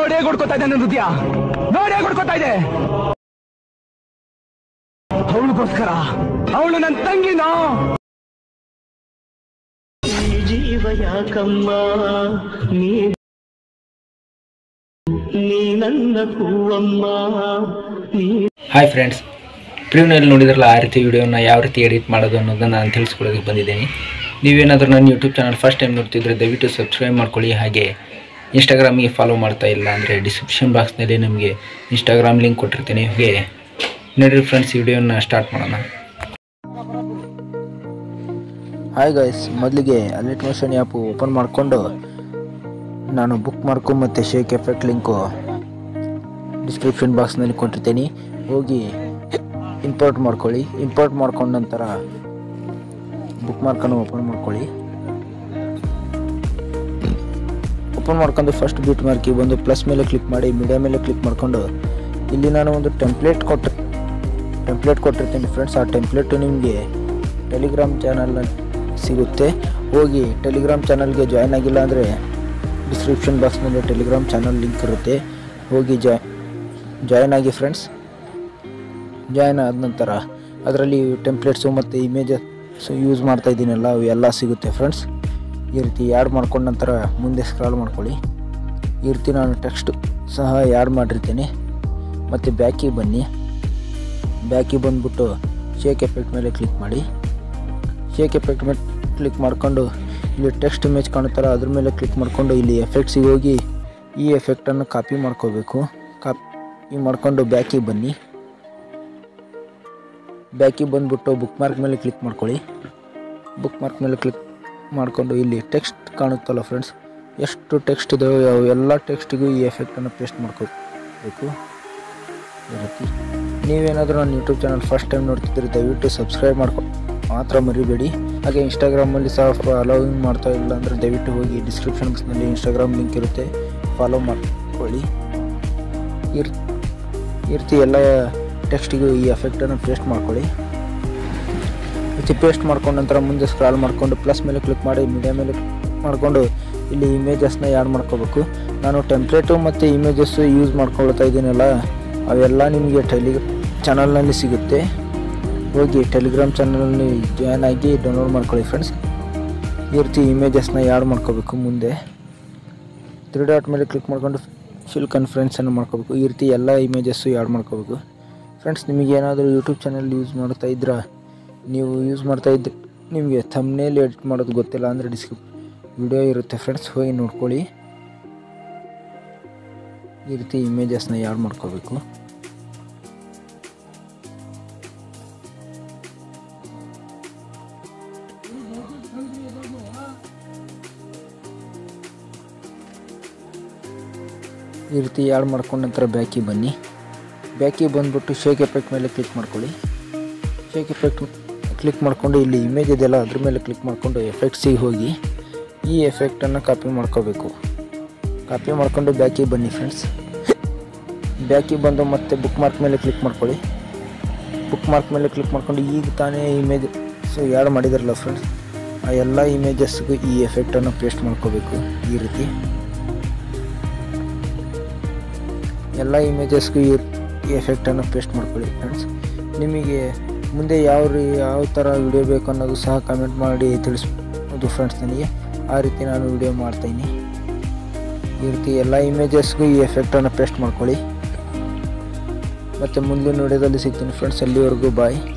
ನೋಡೇ ಕೊಡ್ಕೋತಾ ಇದೆ ನನ್ನ ಹೃದಯ ನೋಡೇ ಕೊಡ್ಕೋತಾ ಇದೆ ಅವಳಿಗೋಸ್ಕರ ಅವಳು ನನ್ನ ತಂಗಿನೋ ಈ ಜೀವ ಯಾಕಮ್ಮ ನೀ ನೀ ನನ್ನ ಹೂವಮ್ಮ ನೀ ಹಾಯ್ ಫ್ರೆಂಡ್ಸ್ ಪ್ರಿವ್ನಲ್ಲಿ ನೋಡಿದ್ರಲ್ಲ ಆ ರೀತಿ ವಿಡಿಯೋನ ಯಾವ ರೀತಿ ಎಡಿಟ್ ಮಾಡೋದು ಅನ್ನೋದನ್ನು ನಾನು ತಿಳಿಸ್ಕೊಡೋದಕ್ಕೆ ಬಂದಿದ್ದೀನಿ ನೀವೇನಾದರೂ ನನ್ನ ಯೂಟ್ಯೂಬ್ ಚಾನಲ್ ಫಸ್ಟ್ ಟೈಮ್ ನೋಡ್ತಿದ್ರೆ ದಯವಿಟ್ಟು ಸಬ್ಸ್ಕ್ರೈಬ್ ಮಾಡ್ಕೊಳ್ಳಿ ಹಾಗೆ ಇನ್ಸ್ಟಾಗ್ರಾಮಿಗೆ ಫಾಲೋ ಮಾಡ್ತಾ ಇಲ್ಲ ಅಂದರೆ ಡಿಸ್ಕ್ರಿಪ್ಷನ್ ಬಾಕ್ಸ್ನಲ್ಲಿ ನಿಮಗೆ ಇನ್ಸ್ಟಾಗ್ರಾಮ್ ಲಿಂಕ್ ಕೊಟ್ಟಿರ್ತೀನಿ ಹಾಗೆ ನೋಡಿರಿ ಫ್ರೆಂಡ್ಸ್ ವಿಡಿಯೋನ ಸ್ಟಾರ್ಟ್ ಮಾಡೋಣ ಹಾಯ್ ಗೈಸ್ ಮೊದಲಿಗೆ ಅಲೆಟ್ ಮೋಷನ್ ಆ್ಯಪು ಓಪನ್ ಮಾಡಿಕೊಂಡು ನಾನು ಬುಕ್ ಮಾರ್ಕು ಮತ್ತು ಶೇಕ್ ಎಫೆಕ್ಟ್ ಲಿಂಕು ಡಿಸ್ಕ್ರಿಪ್ಷನ್ ಬಾಕ್ಸ್ನಲ್ಲಿ ಕೊಟ್ಟಿರ್ತೀನಿ ಹೋಗಿ ಇಂಪೋರ್ಟ್ ಮಾಡ್ಕೊಳ್ಳಿ ಇಂಪೋರ್ಟ್ ಮಾಡ್ಕೊಂಡ ನಂತರ ಬುಕ್ ಮಾರ್ಕನ್ನು ಓಪನ್ ಮಾಡ್ಕೊಳ್ಳಿ ಓಪನ್ ಮಾಡ್ಕೊಂಡು ಫಸ್ಟ್ ಬೀಟ್ ಮಾರ್ಕಿ ಬಂದು ಪ್ಲಸ್ ಮೇಲೆ ಕ್ಲಿಕ್ ಮಾಡಿ ಮೀಡಿಯಾ ಮೇಲೆ ಕ್ಲಿಕ್ ಮಾಡ್ಕೊಂಡು ಇಲ್ಲಿ ನಾನು ಒಂದು ಟೆಂಪ್ಲೇಟ್ ಕೊಟ್ಟು ಟೆಂಪ್ಲೇಟ್ ಕೊಟ್ಟಿರ್ತೀನಿ ಫ್ರೆಂಡ್ಸ್ ಆ ಟೆಂಪ್ಲೇಟು ನಿಮಗೆ ಟೆಲಿಗ್ರಾಮ್ ಚಾನಲ್ನಲ್ಲಿ ಸಿಗುತ್ತೆ ಹೋಗಿ ಟೆಲಿಗ್ರಾಮ್ ಚಾನಲ್ಗೆ ಜಾಯ್ನ್ ಆಗಿಲ್ಲ ಅಂದರೆ ಡಿಸ್ಕ್ರಿಪ್ಷನ್ ಬಾಕ್ಸ್ನಲ್ಲಿ ಟೆಲಿಗ್ರಾಮ್ ಚಾನಲ್ ಲಿಂಕ್ ಇರುತ್ತೆ ಹೋಗಿ ಜಾಯ್ ಜಾಯ್ನ್ ಆಗಿ ಫ್ರೆಂಡ್ಸ್ ಜಾಯ್ನ್ ಆದ ನಂತರ ಅದರಲ್ಲಿ ಟೆಂಪ್ಲೇಟ್ಸು ಮತ್ತು ಇಮೇಜಸ್ ಯೂಸ್ ಮಾಡ್ತಾ ಇದ್ದೀನಲ್ಲ ಅವು ಎಲ್ಲ ಸಿಗುತ್ತೆ ಫ್ರೆಂಡ್ಸ್ ಈ ರೀತಿ ಆ್ಯಡ್ ಮಾಡ್ಕೊಂಡ ನಂತರ ಮುಂದೆ ಸ್ಕ್ರಾಲ್ ಮಾಡ್ಕೊಳ್ಳಿ ಈ ರೀತಿ ನಾನು ಟೆಕ್ಸ್ಟ್ ಸಹ ಆ್ಯಡ್ ಮಾಡಿರ್ತೀನಿ ಮತ್ತು ಬ್ಯಾಕಿಗೆ ಬನ್ನಿ ಬ್ಯಾಕಿಗೆ ಬಂದುಬಿಟ್ಟು ಶೇಕ್ ಎಫೆಕ್ಟ್ ಮೇಲೆ ಕ್ಲಿಕ್ ಮಾಡಿ ಶೇಕ್ ಎಫೆಕ್ಟ್ ಮೇಲೆ ಕ್ಲಿಕ್ ಮಾಡ್ಕೊಂಡು ಇಲ್ಲಿ ಟೆಕ್ಸ್ಟ್ ಇಮೇಜ್ ಕಾಣುತ್ತಲ್ಲ ಅದ್ರ ಮೇಲೆ ಕ್ಲಿಕ್ ಮಾಡಿಕೊಂಡು ಇಲ್ಲಿ ಎಫೆಕ್ಟ್ಸಿಗೆ ಹೋಗಿ ಈ ಎಫೆಕ್ಟನ್ನು ಕಾಪಿ ಮಾಡ್ಕೋಬೇಕು ಕಾಪಿ ಮಾಡ್ಕೊಂಡು ಬ್ಯಾಕಿಗೆ ಬನ್ನಿ ಬ್ಯಾಕಿಗೆ ಬಂದುಬಿಟ್ಟು ಬುಕ್ ಮಾರ್ಕ್ ಮೇಲೆ ಕ್ಲಿಕ್ ಮಾಡ್ಕೊಳ್ಳಿ ಬುಕ್ ಮಾರ್ಕ್ ಮೇಲೆ ಕ್ಲಿಕ್ ಮಾಡಿಕೊಂಡು ಇಲ್ಲಿ ಟೆಕ್ಸ್ಟ್ ಕಾಣುತ್ತಲ್ಲ ಫ್ರೆಂಡ್ಸ್ ಎಷ್ಟು ಟೆಕ್ಸ್ಟ್ ಇದಾವೆ ಅವು ಎಲ್ಲ ಟೆಕ್ಸ್ಟಿಗೂ ಈ ಎಫೆಕ್ಟನ್ನು ಪೇಸ್ಟ್ ಮಾಡ್ಕೋಬೇಕು ಈ ರೀತಿ ನೀವೇನಾದರೂ ನನ್ನ ಯೂಟ್ಯೂಬ್ ಚಾನಲ್ ಫಸ್ಟ್ ಟೈಮ್ ನೋಡ್ತಿದ್ರೆ ದಯವಿಟ್ಟು ಸಬ್ಸ್ಕ್ರೈಬ್ ಮಾಡ್ಕೊ ಮಾತ್ರ ಮರಿಬೇಡಿ ಹಾಗೆ ಇನ್ಸ್ಟಾಗ್ರಾಮಲ್ಲಿ ಸಹ ಫಾಲೋವಿಂಗ್ ಮಾಡ್ತಾ ಇಲ್ಲ ಅಂದರೆ ದಯವಿಟ್ಟು ಹೋಗಿ ಡಿಸ್ಕ್ರಿಪ್ಷನ್ ಬಾಕ್ಸ್ನಲ್ಲಿ ಇನ್ಸ್ಟಾಗ್ರಾಮ್ ಲಿಂಕ್ ಇರುತ್ತೆ ಫಾಲೋ ಮಾಡ್ಕೊಳ್ಳಿ ಈ ರೀ- ಈ ರೀತಿ ಎಲ್ಲ ಟೆಕ್ಸ್ಟಿಗೂ ಈ ಎಫೆಕ್ಟನ್ನು ಪೇಸ್ಟ್ ಮಾಡ್ಕೊಳ್ಳಿ ಮತ್ತು ಪೇಸ್ಟ್ ಮಾಡ್ಕೊಂಡ ನಂತರ ಮುಂದೆ ಸ್ಕ್ರಾಲ್ ಮಾಡಿಕೊಂಡು ಪ್ಲಸ್ ಮೇಲೆ ಕ್ಲಿಕ್ ಮಾಡಿ ಮೀಡಿಯಾ ಮೇಲೆ ಮಾಡಿಕೊಂಡು ಇಲ್ಲಿ ಇಮೇಜಸ್ನ ಆ್ಯಡ್ ಮಾಡ್ಕೋಬೇಕು ನಾನು ಟೆಂಪ್ಲೇಟು ಮತ್ತು ಇಮೇಜಸ್ಸು ಯೂಸ್ ಮಾಡ್ಕೊಳ್ತಾ ಇದ್ದೀನಲ್ಲ ಅವೆಲ್ಲ ನಿಮಗೆ ಟೆಲಿ ಚಾನಲ್ನಲ್ಲಿ ಸಿಗುತ್ತೆ ಹೋಗಿ ಟೆಲಿಗ್ರಾಮ್ ಚಾನಲಲ್ಲಿ ಜಾಯ್ನ್ ಆಗಿ ಡೌನ್ಲೋಡ್ ಮಾಡ್ಕೊಳ್ಳಿ ಫ್ರೆಂಡ್ಸ್ ಈ ರೀತಿ ಇಮೇಜಸ್ನ ಆ್ಯಡ್ ಮಾಡ್ಕೋಬೇಕು ಮುಂದೆ ತ್ರೀ ಡಾಟ್ ಮೇಲೆ ಕ್ಲಿಕ್ ಮಾಡ್ಕೊಂಡು ಫಿಲ್ ಕಾನ್ಫರೆನ್ಸನ್ನು ಮಾಡ್ಕೋಬೇಕು ಈ ರೀತಿ ಎಲ್ಲ ಇಮೇಜಸ್ಸು ಆ್ಯಡ್ ಮಾಡ್ಕೋಬೇಕು ಫ್ರೆಂಡ್ಸ್ ನಿಮಗೆ ಏನಾದರೂ ಯೂಟ್ಯೂಬ್ ಚಾನಲ್ ಯೂಸ್ ಮಾಡ್ತಾ ಇದ್ರೆ ನೀವು ಯೂಸ್ ಮಾಡ್ತಾ ಇದ್ದರೆ ನಿಮಗೆ ಥಮ್ನೇಲ್ ಎಡಿಟ್ ಮಾಡೋದು ಗೊತ್ತಿಲ್ಲ ಅಂದರೆ ಡಿಸ್ಕ್ರಿಪ್ ವಿಡಿಯೋ ಇರುತ್ತೆ ಫ್ರೆಂಡ್ಸ್ ಹೋಗಿ ನೋಡ್ಕೊಳ್ಳಿ ಈ ರೀತಿ ಇಮೇಜಸ್ನ ಆ್ಯಡ್ ಮಾಡ್ಕೋಬೇಕು ಈ ರೀತಿ ಆ್ಯಡ್ ಮಾಡ್ಕೊಂಡ ನಂತರ ಬ್ಯಾಕಿಗೆ ಬನ್ನಿ ಬ್ಯಾಕಿಗೆ ಬಂದುಬಿಟ್ಟು ಶೇಕ್ ಎಫೆಕ್ಟ್ ಮೇಲೆ ಕ್ಲಿಕ್ ಮಾಡ್ಕೊಳ್ಳಿ ಶೇಕ್ ಎಫೆಕ್ಟ್ ಕ್ಲಿಕ್ ಮಾಡಿಕೊಂಡು ಇಲ್ಲಿ ಇಮೇಜ್ ಇದೆಯಲ್ಲ ಅದ್ರ ಮೇಲೆ ಕ್ಲಿಕ್ ಮಾಡಿಕೊಂಡು ಎಫೆಕ್ಟ್ಸಿಗೆ ಹೋಗಿ ಈ ಎಫೆಕ್ಟನ್ನು ಕಾಪಿ ಮಾಡ್ಕೋಬೇಕು ಕಾಪಿ ಮಾಡ್ಕೊಂಡು ಬ್ಯಾಕಿಗೆ ಬನ್ನಿ ಫ್ರೆಂಡ್ಸ್ ಬ್ಯಾಕಿಗೆ ಬಂದು ಮತ್ತೆ ಬುಕ್ ಮಾರ್ಕ್ ಮೇಲೆ ಕ್ಲಿಕ್ ಮಾಡ್ಕೊಳ್ಳಿ ಬುಕ್ ಮಾರ್ಕ್ ಮೇಲೆ ಕ್ಲಿಕ್ ಮಾಡ್ಕೊಂಡು ಈಗ ತಾನೇ ಇಮೇಜ್ ಸೊ ಯಾರು ಮಾಡಿದಾರಲ್ಲ ಫ್ರೆಂಡ್ಸ್ ಆ ಎಲ್ಲ ಇಮೇಜಸ್ಗೂ ಈ ಎಫೆಕ್ಟನ್ನು ಪೇಸ್ಟ್ ಮಾಡ್ಕೋಬೇಕು ಈ ರೀತಿ ಎಲ್ಲ ಇಮೇಜಸ್ಗೂ ಈ ಈ ಎಫೆಕ್ಟನ್ನು ಪೇಸ್ಟ್ ಮಾಡ್ಕೊಳ್ಳಿ ಫ್ರೆಂಡ್ಸ್ ನಿಮಗೆ ಮುಂದೆ ಯಾವ ರೀ ಯಾವ ಥರ ವಿಡಿಯೋ ಬೇಕು ಅನ್ನೋದು ಸಹ ಕಮೆಂಟ್ ಮಾಡಿ ತಿಳಿಸ್ಬೋದು ಫ್ರೆಂಡ್ಸ್ ನನಗೆ ಆ ರೀತಿ ನಾನು ವಿಡಿಯೋ ಮಾಡ್ತೀನಿ ಈ ರೀತಿ ಎಲ್ಲ ಇಮೇಜಸ್ಗೂ ಈ ಎಫೆಕ್ಟನ್ನು ಪೇಸ್ಟ್ ಮಾಡ್ಕೊಳ್ಳಿ ಮತ್ತು ಮುಂದಿನ ವಿಡಿಯೋದಲ್ಲಿ ಸಿಗ್ತೀನಿ ಫ್ರೆಂಡ್ಸ್ ಅಲ್ಲಿವರೆಗೂ ಬಾಯ್